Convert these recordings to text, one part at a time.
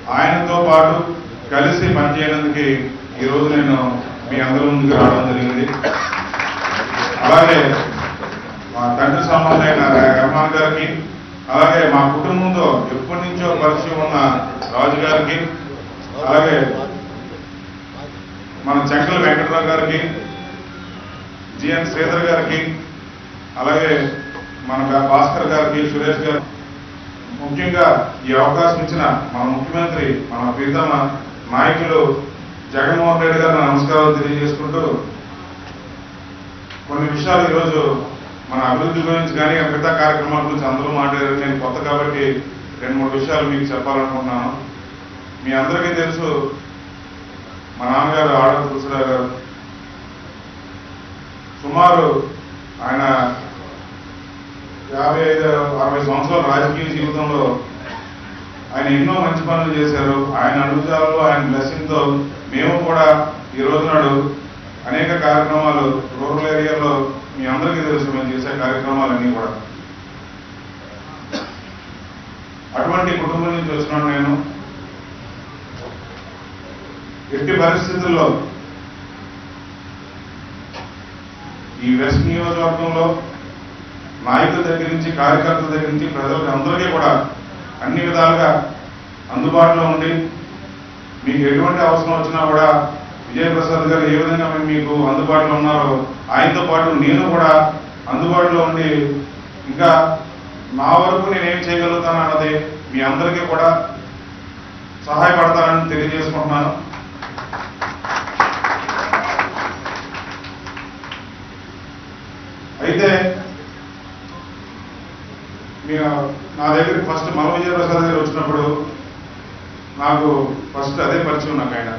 ఆయనతో పాటు కలిసి పనిచేయడానికి ఈరోజు నేను మీ అందరి ముందుకు రావడం జరిగింది అలాగే మా తండ్రి సంబంధమైన రహమాన్ గారికి అలాగే మా కుటుంబంతో ఎప్పటి నుంచో పరిచయం ఉన్న రాజు గారికి అలాగే మన చెంకల వెంకటరావు గారికి జిఎన్ శ్రీధర్ గారికి అలాగే మన భాస్కర్ గారికి సురేష్ గారికి ముఖ్యంగా ఈ అవకాశం ఇచ్చిన మన ముఖ్యమంత్రి మన ప్రీతమ నాయకులు జగన్మోహన్ రెడ్డి గారు నమస్కారాలు తెలియజేసుకుంటూ కొన్ని విషయాలు ఈరోజు మన అభివృద్ధి గురించి కానీ మిగతా కార్యక్రమాల గురించి అందరూ మాట్లాడారు నేను కొత్త కాబట్టి రెండు మూడు విషయాలు మీకు చెప్పాలనుకుంటున్నాను మీ అందరికీ తెలుసు మా నాన్నగారు ఆడ తులసిరావు గారు సుమారు ఆయన యాభై ఐదు అరవై సంవత్సరాల రాజకీయ జీవితంలో ఆయన ఎన్నో మంచి పనులు చేశారు ఆయన అడుగుజాలలో ఆయన బ్లెస్సింగ్ తో మేము కూడా ఈ రోజు నాడు అనేక కార్యక్రమాలు రూరల్ ఏరియాలో మీ అందరికీ తెలుసు మేము చేసే కార్యక్రమాలన్నీ కూడా అటువంటి కుటుంబం నుంచి వచ్చినాను నేను ఎట్టి పరిస్థితుల్లో ఈ వెస్ట్ నియోజకవర్గంలో నాయకుల దగ్గర నుంచి కార్యకర్తల దగ్గర నుంచి ప్రజలకు అందరికీ కూడా అన్ని విధాలుగా అందుబాటులో ఉండి మీకు ఎటువంటి అవసరం వచ్చినా కూడా విజయప్రసాద్ గారు ఏ విధంగా మేము మీకు అందుబాటులో ఉన్నారో ఆయనతో పాటు నేను కూడా అందుబాటులో ఉండి ఇంకా నా వరకు నేనేం చేయగలుగుతాను అన్నది మీ అందరికీ కూడా సహాయపడతానని తెలియజేసుకుంటున్నాను అయితే మీరు నా దగ్గరికి ఫస్ట్ మన విజయప్రసాద్ గారు వచ్చినప్పుడు నాకు ఫస్ట్ అదే పరిచయం నాకు ఆయన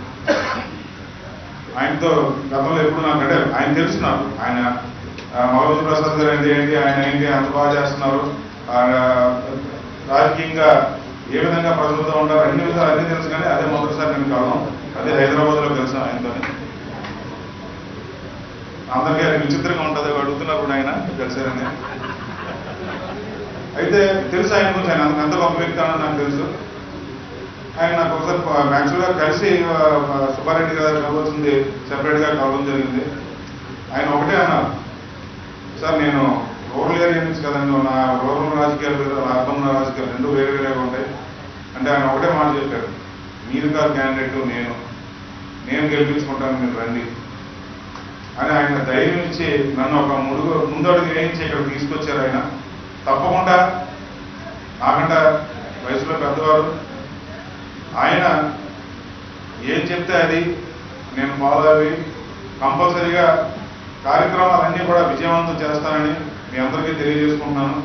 ఆయనతో గతంలో ఎప్పుడు నాకు అంటే ఆయన తెలుసు నాకు ఆయన ఆ, మగవిజయ ప్రసాద్ గారు ఏంటి ఏంటి ఆయన ఏంటి అంత బాగా చేస్తున్నారు ఆయన రాజకీయంగా ఏ విధంగా ప్రజలతో ఉంటారు అన్ని విధాలు అన్ని తెలుసు కానీ అదే మొదటిసారి నేను కలవడం అదే హైదరాబాద్ లో కలిసాం ఆయనతో అందరికీ అది విచిత్రంగా ఉంటుంది అడుగుతున్నప్పుడు ఆయన కలిసారని అయితే తెలుసు ఆయన గురించి ఆయన అంత- అంత గొప్ప వ్యక్తి అని నాకు తెలుసు ఆయన నాకు ఒకసారి యాక్చువల్గా కలిసి ఆ, ఆ, సుబ్బారెడ్డి గారు కలవాల్సింది సెపరేట్ గా కలవడం జరిగింది ఆయన ఒకటే అన్నారు సార్ నేను రూరల్ ఏరియా నుంచి కదండి నా రూరల్ రాజకీయాలు వేరు అర్బన్ రాజకీయాలు రెండు వేరే వేరేగా ఉంటాయి అంటే ఆయన ఒకటే మాట చెప్పారు మీరు కాదు క్యాండిడేట్ నేను నేను గెలిపించుకుంటాను మీరు రండి అని ఆయన ధైర్యం ఇచ్చి నన్ను ఒక ముడుగు ముందడుగు వేయించి ఇక్కడ తీసుకొచ్చారు ఆయన తప్పకుండా నాకంట వయసులో పెద్దవారు ఆయన ఏం చెప్తే అది నేను ఫాలో అవి కంపల్సరీగా కార్యక్రమాలన్నీ కూడా విజయవంతం చేస్తానని మీ అందరికీ తెలియజేసుకుంటున్నాను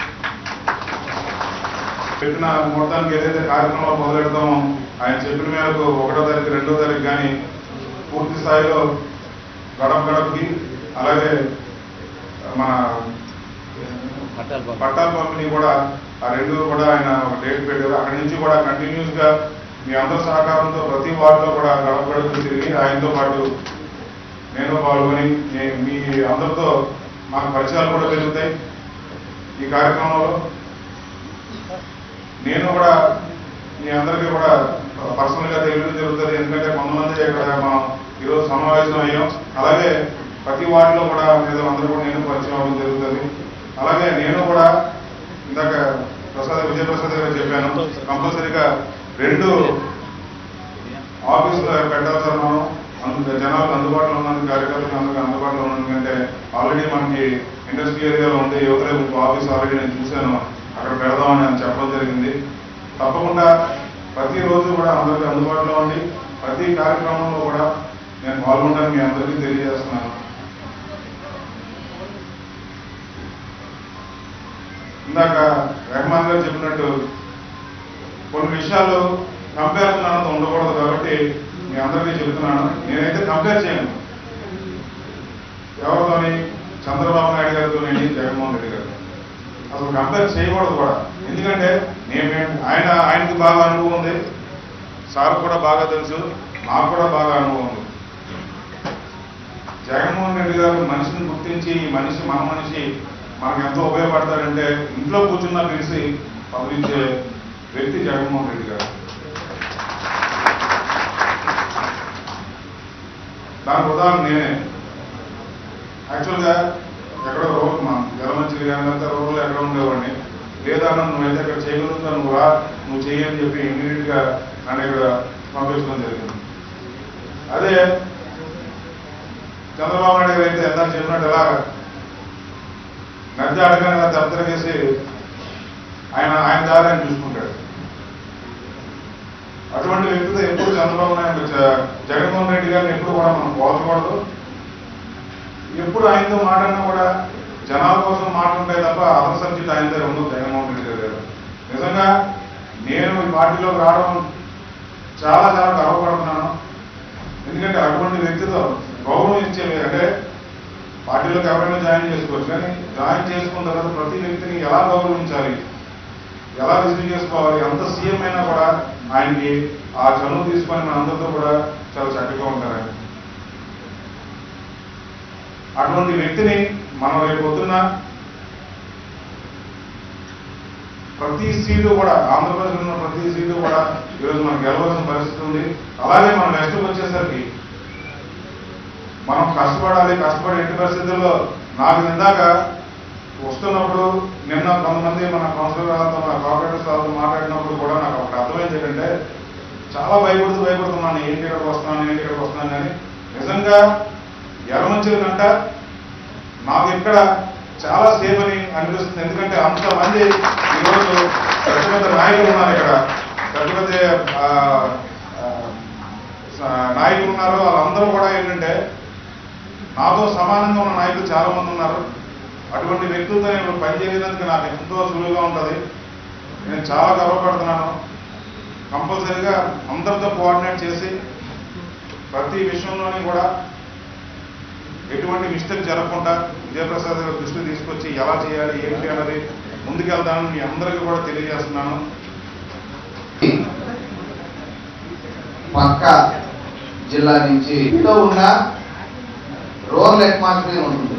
పెట్టిన మొత్తానికి ఏదైతే కార్యక్రమాలు మొదలెడతామో ఆయన చెప్పిన మేరకు ఒకటో తారీఖు రెండో తారీఖు కానీ పూర్తి స్థాయిలో గడప గడపకి అలాగే మన పట్టాల పంపిణీ కూడా ఆ రెండు కూడా ఆయన ఒక డేట్ పెట్టారు అక్కడి నుంచి కూడా కంటిన్యూస్ గా మీ అందరి సహకారంతో ప్రతి వార్డులో కూడా గడప గడప తిరిగి ఆయనతో పాటు నేను పాల్గొని నే- మీ అందరితో మాకు పరిచయాలు కూడా పెరుగుతాయి ఈ కార్యక్రమంలో నేను కూడా మీ అందరికీ కూడా పర్సనల్ గా తెలియడం జరుగుతుంది ఎందుకంటే కొంతమంది ఇక్కడ మనం ఈరోజు సమావేశం అయ్యాం అలాగే ప్రతి వార్డులో కూడా మీద అందరూ కూడా నేను పరిచయం అవ్వడం జరుగుతుంది అలాగే నేను కూడా ఇందాక ప్రసాద్ విజయప్రసాద్ గారు చెప్పాను కంపల్సరీగా రెండు ఆఫీసులో పెట్టాలి సార్ మనం అందు జనాలకు అందుబాటులో ఉన్నందుకు కార్యకర్తలకు అందరికీ అందుబాటులో ఉన్నందుకంటే ఆల్రెడీ మనకి ఇండస్ట్రీ ఏరియాలో ఉంది యువతలే ఇంకో ఆఫీస్ ఆల్రెడీ నేను చూశాను అక్కడ పెడదామని అని చెప్పడం జరిగింది తప్పకుండా ప్రతిరోజు కూడా అందరికీ అందుబాటులో ఉండి ప్రతి కార్యక్రమంలో కూడా నేను పాల్గొంటాను మీ అందరికీ తెలియజేస్తున్నాను ఇందాక రెహమాన్ గారు చెప్పినట్టు కొన్ని విషయాలు కంపారిజన్ అన్నది ఉండకూడదు కాబట్టి మీ అందరికీ చెబుతున్నాను నేనైతే కంపేర్ చేయను ఎవరితోని చంద్రబాబు నాయుడు గారితో జగన్మోహన్ రెడ్డి గారు అసలు కంపేర్ చేయకూడదు కూడా ఎందుకంటే నేను ఆయన ఆయనకి బాగా అనుభవం ఉంది సార్ కూడా బాగా తెలుసు నాకు కూడా బాగా అనుభవం ఉంది జగన్మోహన్ రెడ్డి గారు మనిషిని గుర్తించి ఈ మనిషి మన మనిషి మనకు ఎంతో ఉపయోగపడతాడంటే ఇంట్లో కూర్చున్నా పిలిచి పంపించే వ్యక్తి జగన్మోహన్ రెడ్డి గారు దానికి ఉదాహరణ నేనే యాక్చువల్గా ఎక్కడో రోడ్ మా జలమంచిలి కానీ అంతా రోడ్లు ఎక్కడ ఉండేవాడిని లేదా అన్న నువ్వైతే ఇక్కడ చేయగలుగుతావు నువ్వు రా నువ్వు చెయ్యి అని చెప్పి ఇమీడియట్ గా నన్ను ఇక్కడ పంపించడం జరిగింది అదే చంద్రబాబు నాయుడు గారు అయితే ఎంత చెప్పినట్టు ఎలా నద్ద అడగని దత్తరగేసి ఆయన ఆయన దారి ఆయన చూసుకుంటాడు అటువంటి వ్యక్తితో ఎప్పుడు చంద్రబాబు నాయుడు జ- జగన్మోహన్ రెడ్డి గారిని ఎప్పుడు కూడా మనం పోల్చకూడదు ఎప్పుడు ఆయనతో మాట్లాడినా కూడా జనాల కోసం మాట్లాడే తప్ప అదర్ సబ్జెక్ట్ ఆయన దగ్గర ఉండదు జగన్మోహన్ రెడ్డి గారి దగ్గర నిజంగా నేను ఈ పార్టీలోకి రావడం చాలా చాలా గర్వపడుతున్నాను ఎందుకంటే అటువంటి వ్యక్తితో గౌరవం ఇచ్చే అంటే పార్టీలోకి ఎవరైనా జాయిన్ చేసుకోవచ్చు కానీ జాయిన్ చేసుకున్న తర్వాత ప్రతి వ్యక్తిని ఎలా గౌరవించాలి ఎలా రిసీవ్ చేసుకోవాలి ఎంత సీఎం అయినా కూడా ఆయనకి ఆ చనువు తీసుకొని మన అందరితో కూడా చాలా చక్కగా ఉంటారు ఆయన అటువంటి వ్యక్తిని మనం రేపు పొద్దున్న ప్రతి సీటు కూడా ఆంధ్రప్రదేశ్ ఉన్న ప్రతి సీటు కూడా ఈరోజు మనకు గెలవలసిన పరిస్థితి ఉంది అలాగే మన నెక్స్ట్ వచ్చేసరికి మనం కష్టపడాలి కష్టపడే ఎట్టి పరిస్థితుల్లో నాకు ఇందాక వస్తున్నప్పుడు నిన్న కొంతమంది మన కౌన్సిలర్ వాళ్ళతో మన కార్పొరేటర్స్ వాళ్ళతో మాట్లాడినప్పుడు కూడా నాకు ఒకటి అర్థమైంది ఏంటంటే చాలా భయపడుతూ భయపడుతున్నాను ఏంటి ఇక్కడికి వస్తున్నాను ఏంటి ఇక్కడికి వస్తున్నాను కానీ నిజంగా ఎర్రమంచిల కంట నాకు ఇక్కడ చాలా సేఫ్ అని అనిపిస్తుంది ఎందుకంటే అంతమంది ఈరోజు పెద్ద పెద్ద నాయకులు ఉన్నారు ఇక్కడ పెద్ద పెద్ద ఆ, ఆ, స- నాయకులు ఉన్నారు వాళ్ళందరూ కూడా ఏంటంటే నాతో సమానంగా ఉన్న నాయకులు చాలా మంది ఉన్నారు అటువంటి వ్యక్తులతో నేను పనిచేయడానికి నాకు ఎంతో సులువుగా ఉంటుంది నేను చాలా గర్వపడుతున్నాను కంపల్సరీగా అందరితో కోఆర్డినేట్ చేసి ప్రతి విషయంలోని కూడా ఎటువంటి మిస్టేక్ జరగకుండా విజయప్రసాద్ గారి దృష్టికి తీసుకొచ్చి ఎలా చేయాలి ఏంటి అన్నది ముందుకెళ్తానని మీ అందరికీ కూడా తెలియజేస్తున్నాను పక్క జిల్లా నుంచి ఇంట్లో ఉన్న రూరల్ అట్మాస్ఫియర్ ఉంటుంది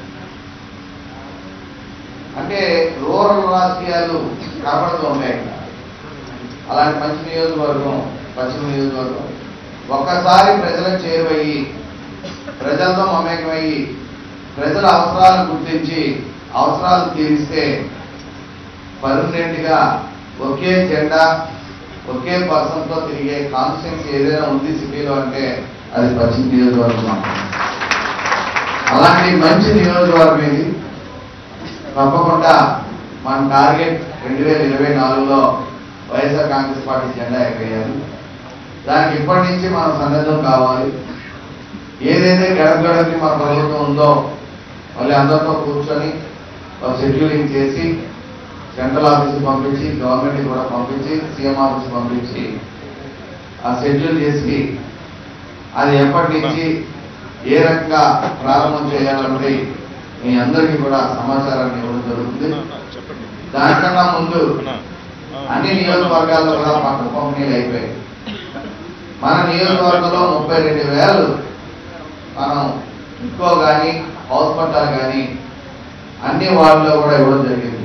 అంటే రూరల్ రాజకీయాలు కనబడుతూ ఉంటాయి ఇక్కడ. అలాంటి మంచి నియోజకవర్గం పశ్చిమ నియోజకవర్గం ఒక్కసారి ప్రజలకు చేరువయ్యి ప్రజలతో మమేకమయ్యి ప్రజల అవసరాలను గుర్తించి అవసరాలు తీరిస్తే పర్మనెంట్ గా ఒకే జెండా ఒకే పర్సన్ తో తిరిగే కాన్స్టిట్యూన్సీ ఏదైనా ఉంది సిటీలో అంటే అది పశ్చిమ నియోజకవర్గం మాత్రమే. అలాంటి మంచి నియోజకవర్గం ఇది తప్పకుండా మన టార్గెట్ రెండు వేల ఇరవై నాలుగులో వైఎస్ఆర్ కాంగ్రెస్ పార్టీ జెండా ఎగరేయాలి దానికి ఇప్పటి నుంచి మనం సన్నద్ధం కావాలి ఏదైతే గడప గడపకి మన ప్రభుత్వం ఉందో మళ్ళీ అందరితో కూర్చొని ఒక షెడ్యూలింగ్ చేసి సెంట్రల్ ఆఫీస్ పంపించి గవర్నమెంట్ కూడా పంపించి సీఎం ఆఫీస్ పంపించి ఆ షెడ్యూల్ చేసి అది ఎప్పటి నుంచి ఏ రకంగా ప్రారంభం చేయాలన్నది మీ అందరికీ కూడా సమాచారాన్ని ఇవ్వడం జరుగుతుంది దానికన్నా ముందు అన్ని నియోజకవర్గాల్లో కూడా పక్క పంపిణీలు అయిపోయాయి మన నియోజకవర్గంలో ముప్పై రెండు వేలు మనం ఇంకో కానీ హౌస్ పట్టాలు కానీ అన్ని వార్డులో కూడా ఇవ్వడం జరిగింది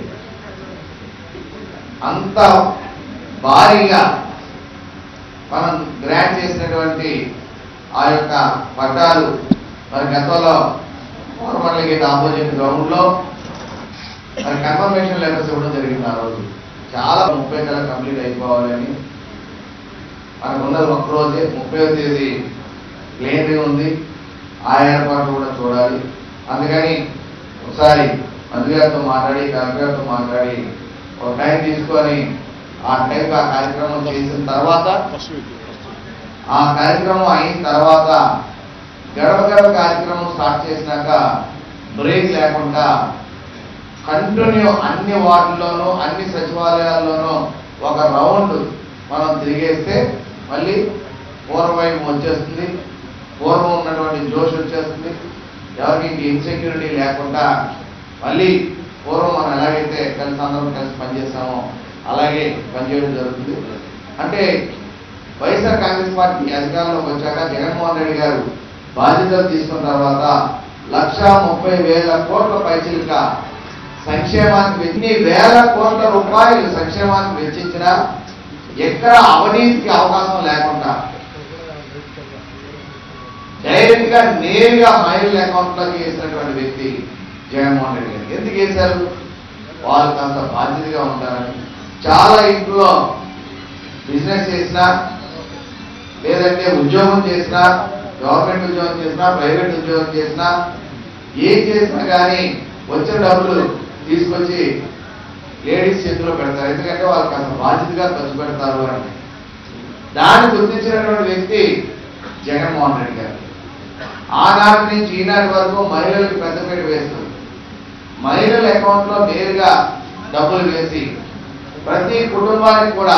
అంత భారీగా మనం గ్రాంట్ చేసినటువంటి ఆ యొక్క పట్టాలు మరి గతంలో కోరమండలి గేట్ ఆపోజిట్ గ్రౌండ్ లో మరి కన్ఫర్మేషన్ లెటర్స్ ఇవ్వడం జరిగింది ఆ రోజు చాలా ముప్పై కల్లా కంప్లీట్ అయిపోవాలని మనకు ఉన్నది ఒక్క రోజే ముప్పై తేదీ ప్లేన్ ఉంది ఆ ఏర్పాట్లు కూడా చూడాలి అందుకని ఒకసారి మంత్రి గారితో మాట్లాడి కలెక్టర్ గారితో మాట్లాడి ఒక టైం తీసుకొని ఆ టైంకి ఆ కార్యక్రమం చేసిన తర్వాత ఆ కార్యక్రమం అయిన తర్వాత గడప గడప కార్యక్రమం స్టార్ట్ చేసినాక బ్రేక్ లేకుండా కంటిన్యూ అన్ని వార్డుల్లోనూ అన్ని సచివాలయాల్లోనూ ఒక రౌండ్ మనం తిరిగేస్తే మళ్ళీ పూర్వవైపు వచ్చేస్తుంది పూర్వం ఉన్నటువంటి జోష్ వచ్చేస్తుంది ఎవరికి ఇంక ఇన్సెక్యూరిటీ లేకుండా మళ్ళీ పూర్వం మనం ఎలాగైతే కలిసి అందరం కలిసి పనిచేస్తామో అలాగే పనిచేయడం జరుగుతుంది అంటే వైఎస్ఆర్ కాంగ్రెస్ పార్టీ అధికారంలోకి వచ్చాక జగన్మోహన్ రెడ్డి గారు బాధ్యతలు తీసుకున్న తర్వాత లక్ష ముప్పై వేల కోట్ల పైచిలుక సంక్షేమానికి ఎన్ని వేల కోట్ల రూపాయలు సంక్షేమానికి వెచ్చించిన ఎక్కడ అవినీతికి అవకాశం లేకుండా డైరెక్ట్ గా నేరుగా మహిళల అకౌంట్ లోకి వేసినటువంటి వ్యక్తి జగన్మోహన్ రెడ్డి గారు ఎందుకు వేశారు వాళ్ళు కాస్త బాధ్యతగా ఉంటారని చాలా ఇంట్లో బిజినెస్ చేసినా లేదంటే ఉద్యోగం చేసినా గవర్నమెంట్ ఉద్యోగం చేసినా ప్రైవేట్ ఉద్యోగం చేసినా ఏం చేసినా కానీ వచ్చిన డబ్బులు తీసుకొచ్చి లేడీస్ చేతిలో పెడతారు ఎందుకంటే వాళ్ళు కాస్త బాధ్యతగా ఖర్చు పెడతారు అని దాన్ని గుర్తించినటువంటి వ్యక్తి జగన్మోహన్ రెడ్డి గారు ఆనాటి నుంచి ఈనాటి వరకు మహిళలకు పెద్దపీట వేస్తుంది మహిళల అకౌంట్లో నేరుగా డబ్బులు వేసి ప్రతి కుటుంబానికి కూడా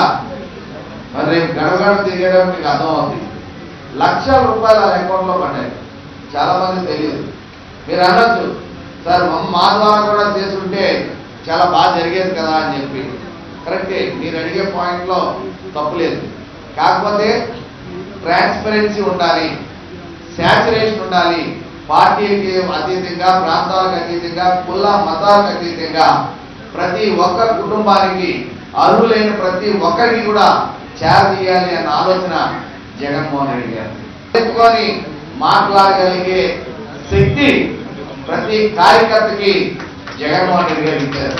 మరి రేపు గడవ గడవ తిరగడం మీకు అర్థమవుతుంది లక్షల రూపాయలు ఆ అకౌంట్లో పడ్డాయి చాలా మంది తెలియదు మీరు అనొచ్చు సార్ మా- మా ద్వారా కూడా చేసుకుంటే చాలా బాగా జరిగేది కదా అని చెప్పి కరెక్టే మీరు అడిగే పాయింట్లో తప్పు లేదు కాకపోతే ట్రాన్స్పరెన్సీ ఉండాలి శాచురేషన్ ఉండాలి పార్టీకి అతీతంగా ప్రాంతాలకు అతీతంగా కుల మతాలకు అతీతంగా ప్రతి ఒక్క కుటుంబానికి అర్హులైన ప్రతి ఒక్కరికి కూడా చేరదీయాలి అన్న ఆలోచన జగన్మోహన్ రెడ్డి గారు ఎత్తుకొని మాట్లాడగలిగే శక్తి ప్రతి కార్యకర్తకి జగన్మోహన్ రెడ్డి గారు ఇచ్చారు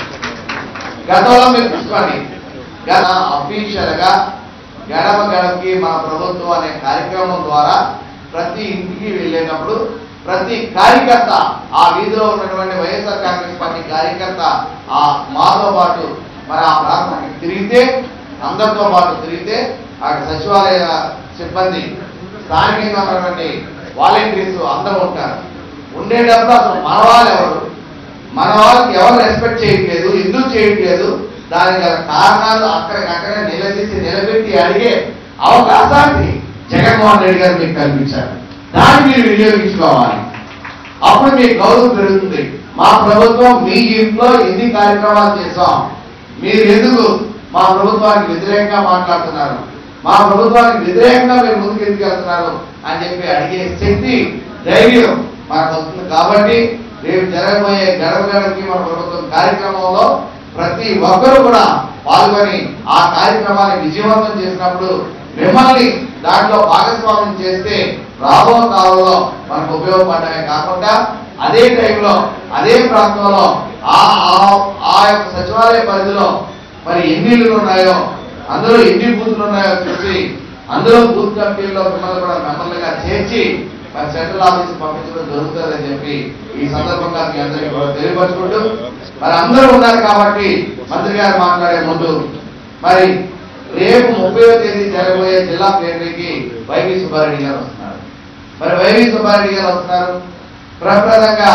గతంలో మీరు చూసుకోండి గత అఫీషియల్ గా గడప గడపకి మన ప్రభుత్వం అనే కార్యక్రమం ద్వారా ప్రతి ఇంటికి వెళ్ళేటప్పుడు ప్రతి కార్యకర్త ఆ వీధిలో ఉన్నటువంటి వైఎస్ఆర్ కాంగ్రెస్ పార్టీ కార్యకర్త ఆ మాతో పాటు మరి ఆ ప్రాంతానికి తిరిగితే అందరితో పాటు తిరిగితే ఆ సచివాలయ సిబ్బంది స్థానికంగా ఉన్నటువంటి వాలంటీర్స్ అందరూ ఉంటారు ఉండేటప్పుడు అసలు మన వాళ్ళు ఎవరు మన వాళ్ళకి ఎవరు రెస్పెక్ట్ చేయట్లేదు ఎందుకు చేయట్లేదు దానికి గల కారణాలు అక్కడికక్కడే నిలదీసి నిలబెట్టి అడిగే అవకాశాన్ని జగన్మోహన్ రెడ్డి గారు మీకు కల్పించారు దాన్ని మీరు వినియోగించుకోవాలి అప్పుడు మీ గౌరవం పెరుగుతుంది మా ప్రభుత్వం మీ ఇంట్లో ఎన్ని కార్యక్రమాలు చేసాం మీరు ఎందుకు మా ప్రభుత్వానికి వ్యతిరేకంగా మాట్లాడుతున్నారు మా ప్రభుత్వానికి వ్యతిరేకంగా మీరు ముందుకు ఎందుకు వెళ్తున్నారు అని చెప్పి అడిగే శక్తి ధైర్యం మనకు వస్తుంది కాబట్టి రేపు జరగబోయే గడప గడపకి మన ప్రభుత్వం కార్యక్రమంలో ప్రతి ఒక్కరూ కూడా పాల్గొని ఆ కార్యక్రమాన్ని విజయవంతం చేసినప్పుడు మిమ్మల్ని దాంట్లో భాగస్వామ్యం చేస్తే రాబో కాలంలో మనకు ఉపయోగపడమే కాకుండా అదే టైంలో అదే ప్రాంతంలో ఆ ఆ- ఆ యొక్క సచివాలయ పరిధిలో మరి ఎన్ని ఇళ్ళు ఉన్నాయో అందులో ఎన్ని బూతులు ఉన్నాయో చూసి అందులో బూత్ కమిటీల్లో మిమ్మల్ని కూడా మెంబర్లుగా చేర్చి మరి సెంట్రల్ ఆఫీస్ పంపించడం జరుగుతుందని చెప్పి ఈ సందర్భంగా మీ అందరికీ కూడా తెలియపరచుకుంటూ మరి అందరూ ఉన్నారు కాబట్టి మంత్రి గారు మాట్లాడే ముందు మరి రేపు ముప్పైవ తేదీ జరగబోయే జిల్లా ప్లేనరీకి వైవి సుబ్బారెడ్డి గారు వస్తున్నారు మరి వైవి సుబ్బారెడ్డి గారు వస్తున్నారు ప్రప్రదంగా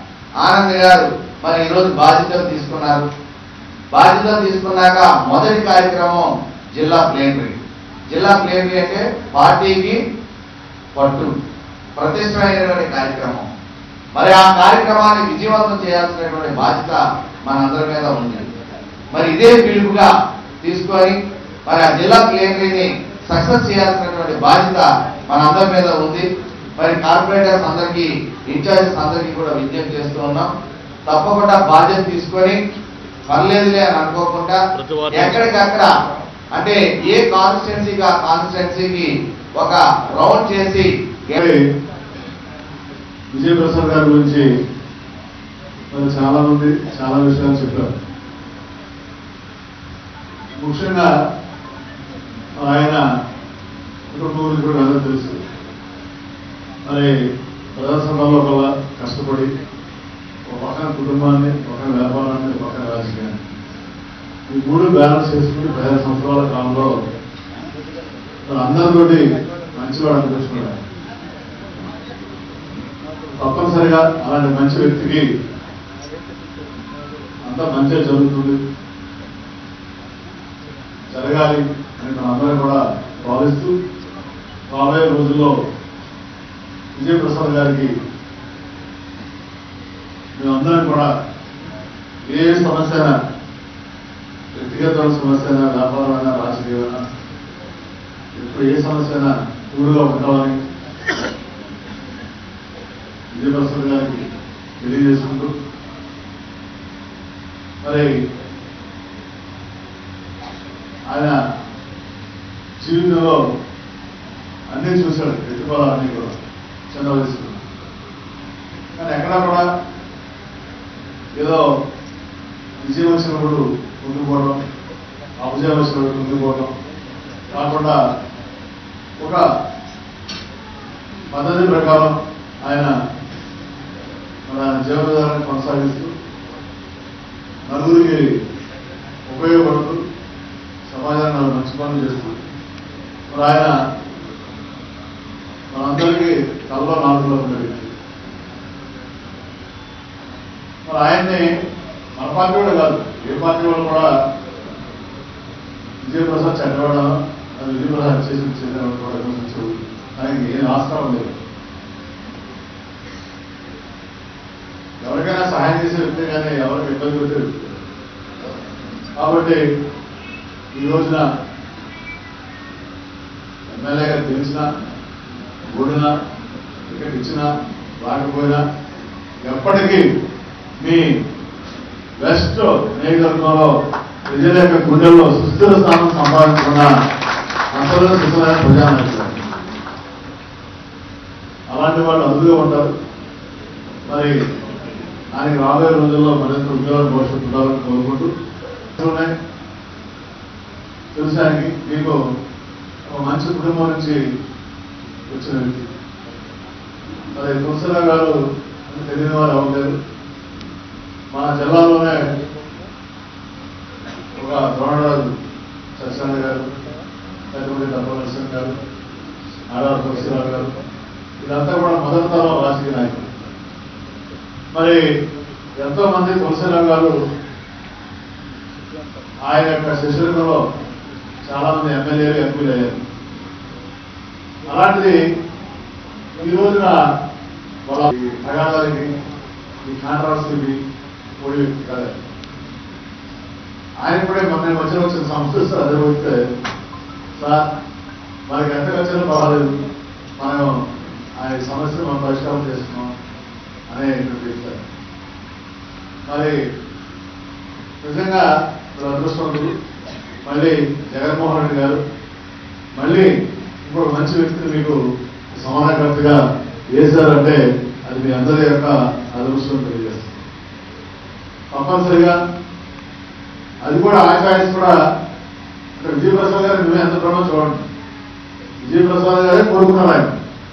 ఆనంద్ గారు మరి ఈరోజు బాధ్యతలు తీసుకున్నారు బాధ్యతలు తీసుకున్నాక మొదటి కార్యక్రమం జిల్లా ప్లేనరీ జిల్లా ప్లేనరీ అంటే పార్టీకి పట్టు ప్రతిష్టమైనటువంటి కార్యక్రమం మరి ఆ కార్యక్రమాన్ని విజయవంతం చేయాల్సినటువంటి బాధ్యత మనందరి మీద ఉంది మరి ఇదే పిలుపుగా తీసుకొని మరి ఆ జిల్లా ప్లేనరీని సక్సెస్ చేయాల్సినటువంటి బాధ్యత మనందరి మీద ఉంది మరి కార్పొరేటర్స్ అందరికీ ఇన్ఛార్జెస్ అందరికీ కూడా విజ్ఞప్తి చేస్తూ ఉన్నాం తప్పకుండా బాధ్యత తీసుకొని పర్లేదులే అని అనుకోకుండా ఎక్కడికక్కడ అంటే ఏ కాన్స్టిట్యున్సీకి ఆ కాన్స్టిట్యున్సీకి ఒక రౌండ్ చేసి మరి విజయప్రసాద్ గారి గురించి మరి చాలా మంది చాలా విషయాలు చెప్పారు ముఖ్యంగా ఆయన కుటుంబం గురించి కూడా అందరూ తెలుసు మరి ప్రజాసభలో వల్ల కష్టపడి ఒక పక్కన కుటుంబాన్ని ఒక పక్కన వ్యాపారాన్ని ఒక పక్కన రాజకీయాన్ని ఈ మూడు బ్యాలెన్స్ చేసుకుని పదిహేను సంవత్సరాల కాలంలో మరి అందరితోటి మంచివాడు అనిపించుకున్నాడు తప్పనిసరిగా అలాంటి మంచి వ్యక్తికి అంతా మంచిగా జరుగుతుంది జరగాలి అని మనందరం కూడా భావిస్తూ రాబోయే రోజుల్లో విజయప్రసాద్ గారికి మేమందరం కూడా ఏ సమస్య అయినా వ్యక్తిగత సమస్య అయినా వ్యాపారమైనా రాజకీయమైనా ఎప్పుడు ఏ సమస్య అయినా తోడుగా ఉంటామని విజయప్రసాద్ గారికి తెలియజేసుకుంటూ మరి ఆయన జీవితంలో అన్నీ చూశాడు ప్రతిఫలాన్ని కూడా చిన్న వయసు కానీ ఎక్కడా కూడా ఏదో విజయం వచ్చినప్పుడు ముందుకు పోవడం అపజయం వచ్చినప్పుడు ముందుకు పోవడం కాకుండా ఒక పద్ధతి ప్రకారం ఆయన మన జీవన విధానాన్ని కొనసాగిస్తూ నలుగురికి ఉపయోగపడుతూ సమాజాన్ని మంచి పనులు చేస్తూ మరి ఆయన మనందరికీ తలలో నాలుగులో ఉన్న వ్యక్తి మరి ఆయన్ని మన పార్టీ కూడా కాదు ఏ పార్టీ వాళ్ళు కూడా విజయప్రసాద్ చంద్రబాబు అది విజయప్రసాద్ చేసి చెందిన కూడా విమర్శించు ఆయనకి ఏం ఆస్కారం లేదు ఎవరికైనా సహాయం చేసే వ్యక్తి కానీ ఎవరికి ఇబ్బంది పెట్టే వ్యక్తి కాదు. కాబట్టి ఈ రోజున ఎమ్మెల్యేగా గెలిచినా ఓడినా టికెట్ ఇచ్చినా రాకపోయినా ఎప్పటికీ మీ వెస్ట్ నియోజకవర్గంలో ప్రజల యొక్క గుండెల్లో సుస్థిర స్థానం సంపాదించుకున్న అసలు సిద్ధమైన ప్రజానాయకులు అలాంటి వాళ్ళు అదుగా ఉంటారు మరి ఆయనకి రాబోయే రోజుల్లో మరింత ఉద్యోగాల భవిష్యత్తు ఉండాలని కోరుకుంటూ ఉన్నాయి. తెలుసు ఆయనకి మీకు ఒక మంచి కుటుంబం నుంచి వచ్చిన వ్యక్తి మరి తులసిరావు గారు తెలియని వారు అవ్వలేదు మన జిల్లాలోనే ఒక ద్రోణరాజు సత్యనారాయణ గారు లేకపోతే డబ్బా నరసింహ గారు ఆడారు తులసిరావు గారు ఇదంతా కూడా మొదటి తరం రాజకీయ నాయకులు మరి ఎంతో మంది తులసిరావు గారు ఆయన యొక్క శిశురంగంలో చాలా మంది ఎమ్మెల్యేలు ఎంపీలు అయ్యారు అలాంటిది ఈ రోజున వాళ్ళ ఈ తగాదాలకి ఈ కాంట్రావర్సీకి ఓడి వ్యక్తి కాదు ఆయన కూడా మన మధ్యలో వచ్చిన సంస్థ అధిరోగితే సార్ మనకి ఎంత వచ్చినా పర్వాలేదు మనం ఆయన సమస్యను మనం పరిష్కారం చేస్తున్నాం అనే చెప్తారు మరి నిజంగా మీరు అదృష్టవంతులు మళ్ళీ జగన్మోహన్ రెడ్డి గారు మళ్ళీ ఇంకొక మంచి వ్యక్తిని మీకు సమానకర్తగా వేశారంటే అది మీ అందరి యొక్క అదృష్టం తెలియజేస్తుంది తప్పనిసరిగా అది కూడా ఆచార్య కూడా అంటే విజయప్రసాద్ గారు నువ్వే ఎంత ప్రేమ చూడండి విజయప్రసాద్ గారే కోరుకున్నారు ఆయన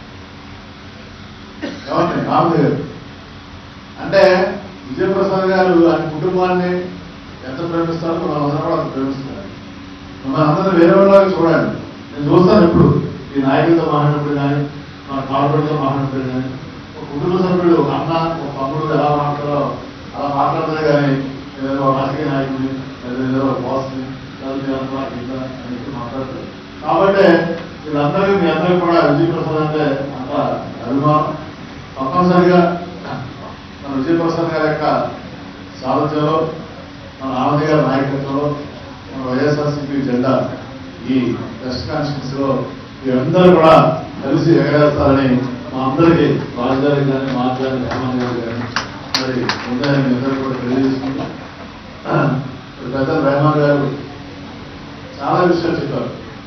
ఏమండి రామదేవ్ గారు అంటే విజయప్రసాద్ గారు ఆయన కుటుంబాన్ని ఎంత ప్రేమిస్తారో మనందరం కూడా అంత ప్రేమిస్తున్నారు మనందరం వేరే వాళ్ళగా చూడాలి నేను చూస్తాను ఎప్పుడు ఈ నాయకులతో మాట్లాడినప్పుడు కానీ మన కార్పొరేట్తో మాట్లాడినప్పుడు కానీ ఒక కుటుంబ సభ్యుడు ఒక అన్న ఒక తమ్ముడు ఎలా మాట్లాడతారో అలా మాట్లాడతారు కానీ ఏదో ఒక రాజకీయ నాయకుడిని లేదా ఏదో ఒక బాస్ని లేదా అంతా ఇంత అని చెప్పి మాట్లాడతారు కాబట్టి వీళ్ళందరికీ మీ అందరికీ కూడా విజయప్రసాద్ అంటే అంత అభిమానం తప్పనిసరిగా మన విజయప్రసాద్ గారి యొక్క సారథ్యంలో మన ఆనంద్ గారి నాయకత్వంలో మన వైఎస్ఆర్సీపీ జెండా ఈ వెస్ట్ కాన్స్టిట్యూన్స్ లో మీరందరూ కూడా కలిసి ఎగరేస్తారని మా అందరికీ రాజధాని కానీ మా కానీ హేమంత్ గారు కానీ మరి ఉందని మీ అందరూ కూడా తెలియజేసుకుంటూ ఇప్పుడు పెద్ద రెహమాన్ గారు చాలా విషయాలు చెప్పారు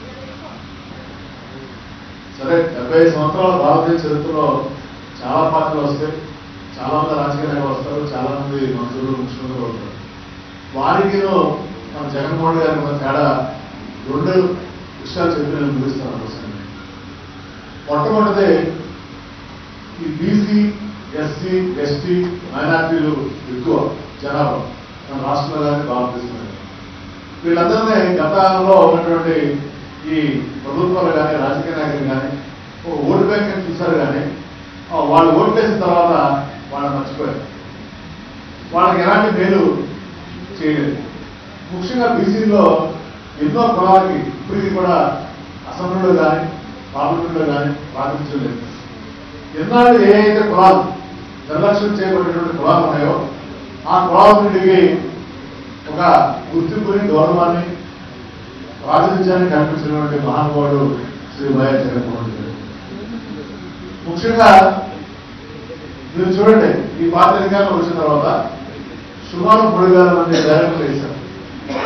సరే డెబ్బై సంవత్సరాల భారతీయ చరిత్రలో చాలా పార్టీలు వస్తాయి చాలా మంది రాజకీయ నాయకులు వస్తారు చాలా మంది మంత్రులు ముఖ్యమంత్రులు వస్తారు వారికి మన జగన్మోహన్ గారి మధ్య తేడా రెండు విషయాలు చెప్పి నేను ముగిస్తాను అవసరం మొట్టమొదటిది ఈ బీసీ ఎస్సీ ఎస్టీ మైనార్టీలు ఎక్కువ జనాభా మన రాష్ట్రంలో కానీ భారతదేశంలో కానీ వీళ్ళందరినీ గతంలో ఉన్నటువంటి ఈ ప్రభుత్వాలు కానీ రాజకీయ నాయకులు కానీ ఒక ఓటు బ్యాంక్ అని చూశారు కానీ ఆ వాళ్ళు ఓటు వేసిన తర్వాత వాళ్ళని మర్చిపోయారు వాళ్ళకి ఎలాంటి మేలు చేయలేదు ముఖ్యంగా బీసీలో ఎన్నో కులాలకి ఇప్పటికీ కూడా అసెంబ్లీలో కానీ పార్లమెంట్లో కానీ ప్రాతినిధ్యం ఎన్నాళ్ళు ఏ అయితే కులాలు నిర్లక్ష్యం చేయబడినటువంటి కులాలు ఉన్నాయో ఆ కులాల నుండి ఒక గుర్తింపుని గౌరవాన్ని ప్రాతినిధ్యాన్ని కల్పించినటువంటి మహానుభావుడు శ్రీ వైఎస్ జగన్మోహన్ రెడ్డి గారు. ముఖ్యంగా మీరు చూడండి ఈ పార్టీ అధికారంలో వచ్చిన తర్వాత సుమారు మూడు వేల మంది డైరెక్టర్లు వేశారు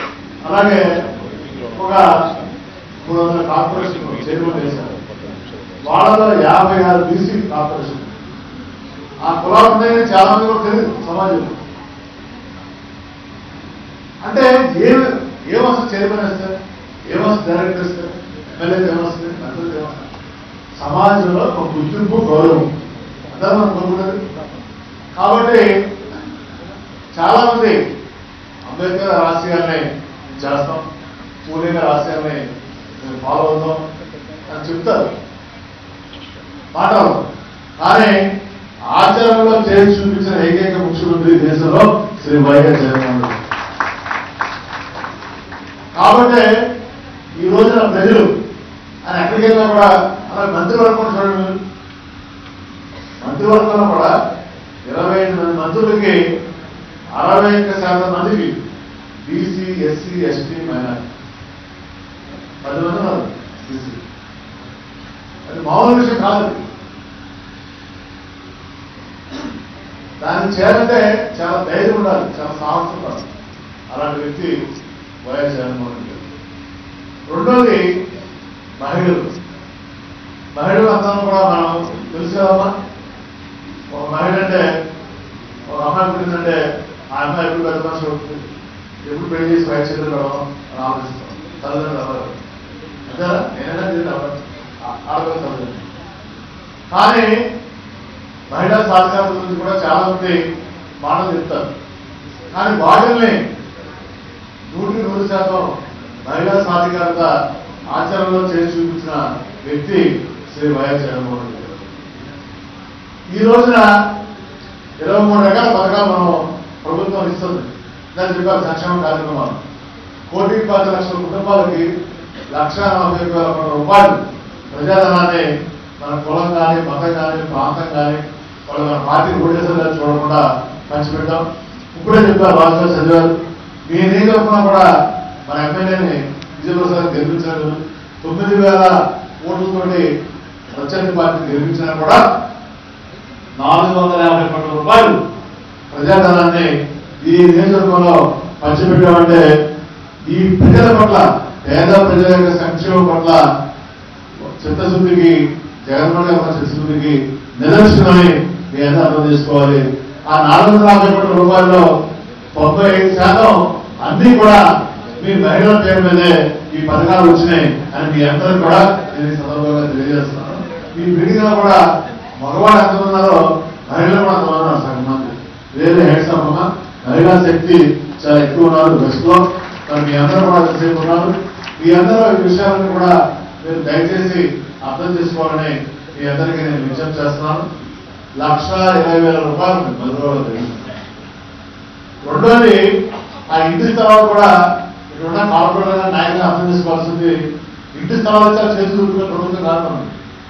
అలాగే ఒక మూడు వందల కార్పొరేషన్ చైర్మన్ వేశారు వాళ్ళలో యాభై ఆరు బీసీ కార్పొరేషన్ ఆ కులాలు ఉన్నాయని చాలా మంది కూడా తెలియదు సమాజంలో అంటే ఏం ఏమొస్తుంది చైర్మన్ వస్తారు ఏమొస్తుంది డైరెక్టర్ వస్తారు ఎమ్మెల్యే ఏమొస్తుంది మంత్రులు ఏమొస్తారు సమాజంలో ఒక గుర్తింపు గౌరవం అందరూ మనం కోరుకునేది కాబట్టి చాలా మంది అంబేద్కర్ ఆశయాల్ని చేస్తాం పూలే గారి ఆశయాల్ని మేము ఫాలో అవుతాం అని చెప్తారు మాటలు కానీ ఆచరణలో చేసి చూపించిన ఏకైక ముఖ్యమంత్రి దేశంలో శ్రీ వైఎస్ జగన్మోహన్ రెడ్డి కాబట్టి ఈ రోజున ప్రజలు ఆయన ఎక్కడికి వెళ్ళినా కూడా అలా మంత్రివర్గం చూడండి మీరు. మంత్రివర్గంలో కూడా ఇరవై ఐదు మంది మంత్రులకి అరవై ఒక్క శాతం మందికి బీసీ ఎస్సీ ఎస్టీ మైనార్టీ పది మంది ఉన్నారు బీసీ అది మామూలు విషయం కాదు దాన్ని చేయాలంటే చాలా ధైర్యం ఉండాలి చాలా సాహసం ఉండాలి అలాంటి వ్యక్తి వైఎస్ జగన్మోహన్ రెడ్డి గారు. రెండోది మహిళలు మహిళలు అందరం కూడా మనం తెలుసుకోవాలమ్మా ఒక మహిళ అంటే ఒక అమ్మాయి పుట్టిందంటే ఆ అమ్మాయి ఎప్పుడు పెద్ద మనిషి అవుతుంది ఎప్పుడు పెళ్లి చేసి బయట చేతులు పెడదాం అని ఆలోచిస్తాం తల్లిదండ్రులు అవ్వరు అంతేనా నేనైనా చేసి అవ్వరు ఆడపిల్ల తల్లిదండ్రులు కానీ మహిళా సాధికారత గురించి కూడా చాలా మంది మాటలు చెప్తారు కానీ వాటిల్ని నూటికి నూరు శాతం మహిళా సాధికారత ఆచరణలో చేసి చూపించిన వ్యక్తి శ్రీ వైఎస్ జగన్మోహన్ రెడ్డి గారు. ఈ రోజున ఇరవై మూడు రకాల పథకాలు మనం ప్రభుత్వం ఇస్తుంది దాని చెప్పారు సంక్షేమ కార్యక్రమాలు కోటి పది లక్షల కుటుంబాలకి లక్ష నలభై ఐదు వేల కోట్ల రూపాయలు ప్రజాధనాన్ని మన కులం కానీ మతం కానీ ప్రాంతం కానీ వాళ్ళు మన పార్టీ ఓటేసారి చూడకుండా పంచిపెట్టాం ఇప్పుడే చెప్పారు రాజుగారు చదివారు మీ నియోజకవర్గంలో కూడా మన ఎమ్మెల్యేని విజయప్రసాద్ గెలిపించారు తొమ్మిది వేల ఓట్లతోటి ప్రత్యర్థి పార్టీ గెలిపించినా కూడా నాలుగు వందల యాభై కోట్ల రూపాయలు ప్రజాధనాన్ని ఈ నియోజకవర్గంలో పంచిపెట్టామంటే ఈ ప్రజల పట్ల పేద ప్రజల యొక్క సంక్షేమం పట్ల చిత్తశుద్ధికి జగన్మోహన్ గారి ఉన్న చిత్తశుద్ధికి నిదర్శనమని మీ అందరూ అర్థం చేసుకోవాలి ఆ నాలుగు వందల యాభై కోట్ల రూపాయల్లో తొంభై ఐదు శాతం అన్ని కూడా మీ మహిళల పేరు మీదే ఈ పథకాలు వచ్చినాయి అని మీ అందరూ కూడా నేను ఈ సందర్భంగా తెలియజేస్తున్నాను ఈ మీడియా కూడా మగవాడు ఎంత ఉన్నారో మహిళలు కూడా అంత ఉన్నారు సగం మంది వేరే హెడ్స్ అమ్మ మహిళా శక్తి చాలా ఎక్కువ ఉన్నారు బెస్ట్ లో మరి మీ అందరూ కూడా ఎంతసేపు ఉన్నారు మీ అందరూ ఈ విషయాలను కూడా మీరు దయచేసి అర్థం చేసుకోవాలని మీ అందరికీ నేను విజ్ఞప్తి చేస్తున్నాను లక్ష ఇరవై వేల రూపాయలు మీకు మధురలో తెలియదు రెండోది ఆ ఇంటి స్థలాలు కూడా ఇక్కడ ఉన్న కార్పొరేటర్ నాయకులు అర్థం చేసుకోవాల్సింది ఇంటి స్థలాలు ఇచ్చారు చేతులు దుర్గుతున్న ప్రభుత్వం కాదు మనకి.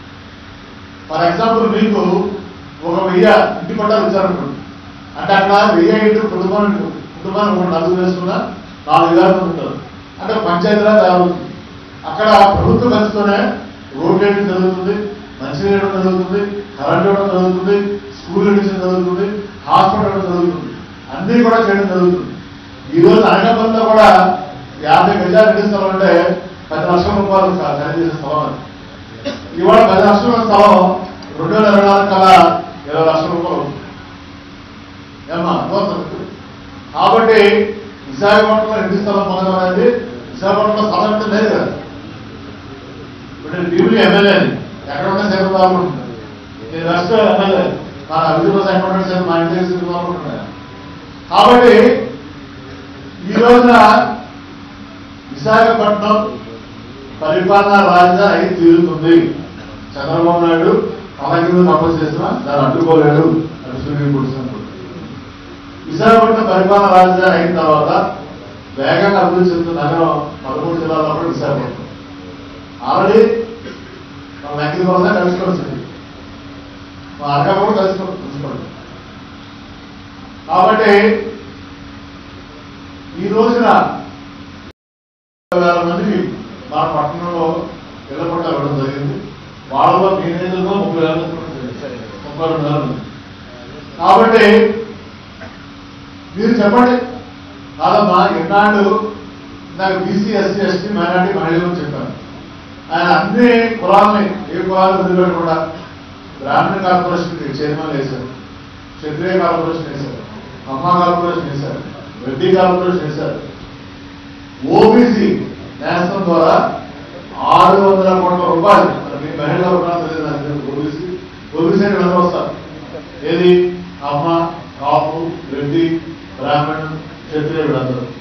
ఫర్ ఎగ్జాంపుల్ మీకు ఒక వెయ్యి ఇంటి పట్టాలు ఇచ్చారనుకోండి అంటే అక్కడ వెయ్యి ఇంటి కుటుంబానికి కుటుంబానికి ఒక నలుగురు వేసుకున్నా నాలుగు వేల మంది ఉంటారు అంటే పంచాయతీలా తయారవుతుంది అక్కడ ప్రభుత్వ ఖర్చుతోనే రోడ్ వేయడం జరుగుతుంది మంచినీరు ఇవ్వడం జరుగుతుంది కరెంట్ ఇవ్వడం జరుగుతుంది స్కూల్ ఎడ్యుకేషన్ జరుగుతుంది హాస్పిటల్ ఇవ్వడం జరుగుతుంది అన్నీ కూడా చేయడం జరుగుతుంది ఈ రోజు అనకాపల్లిలో కూడా యాభై గజాలు ఇంటి స్థలం అంటే పది లక్షల రూపాయలు ఖరీదు చేసే స్థలం అది ఇవాళ పది లక్షల స్థలం రెండు వేల ఇరవై నాలుగు కల్లా ఇరవై లక్షల రూపాయలు అవుతుంది. ఏమ్మా అర్థమవుతుంది కాబట్టి విశాఖపట్నంలో ఇంటి స్థలం పొందడం అనేది విశాఖపట్నంలో స్థలం అంటే లేదు కదా ఇప్పుడు నేను భీమిలి ఎమ్మెల్యేని ఎక్కడ ఉన్నా సేవ బాగుంటుంది నేను వెస్ట్ ఎమ్మెల్యే మన అభివృద్ధి సంఘటన సేవ మా ఇంటి దగ్గర బాగుంటున్నాయి కాబట్టి ఈ రోజున విశాఖపట్నం పరిపాలనా రాజధాని అయి తీరుతుంది చంద్రబాబు నాయుడు పదకొండు తపస్సు చేసిన దాన్ని అడ్డుకోలేడు అని సుప్రీం కోర్టు సంతోషం. విశాఖపట్నం పరిపాలనా రాజధాని అయిన తర్వాత వేగంగా అభివృద్ధి చెందుతున్న నగరం పదమూడు జిల్లాల్లో కూడా విశాఖపట్నం ఆల్రెడీ మా వెంకట కూడా కలుసుకోవాల్సింది మా అక్క కూడా కలుసుకో కలుసుకోండి కాబట్టి ఈ రోజున వేల మందికి మన పట్టణంలో ఇళ్ల పట్టాలు ఇవ్వడం జరిగింది వాళ్ళలో మీ నేతలతో ముప్పై వేల మంది ఇవ్వడం జరిగింది. ముప్పై రెండు వేల మంది కాబట్టి మీరు చెప్పండి కాదమ్మా ఎన్నాళ్ళు నాకు బీసీ ఎస్సీ ఎస్టీ మైనార్టీ మహిళలు చెప్పాను ఆయన అన్ని కులాలని ఏ కులాలను వదిలిపెట్టకుండా బ్రాహ్మణ కార్పొరేషన్ చైర్మన్ వేశారు క్షత్రియ కార్పొరేషన్ వేశారు అమ్మ కార్పొరేషన్ వేశారు రెడ్డి కార్పొరేషన్ వేశారు ఓబీసీ నేస్తం ద్వారా ఆరు వందల కోట్ల రూపాయలు మరి మీ మహిళా రూపాయలు తెలియదు నాకు తెలియదు. ఓబీసీ ఓబీసీ అని అందరూ వస్తారు ఏది అమ్మ కాపు రెడ్డి బ్రాహ్మణ్ క్షత్రియుడు అందరూ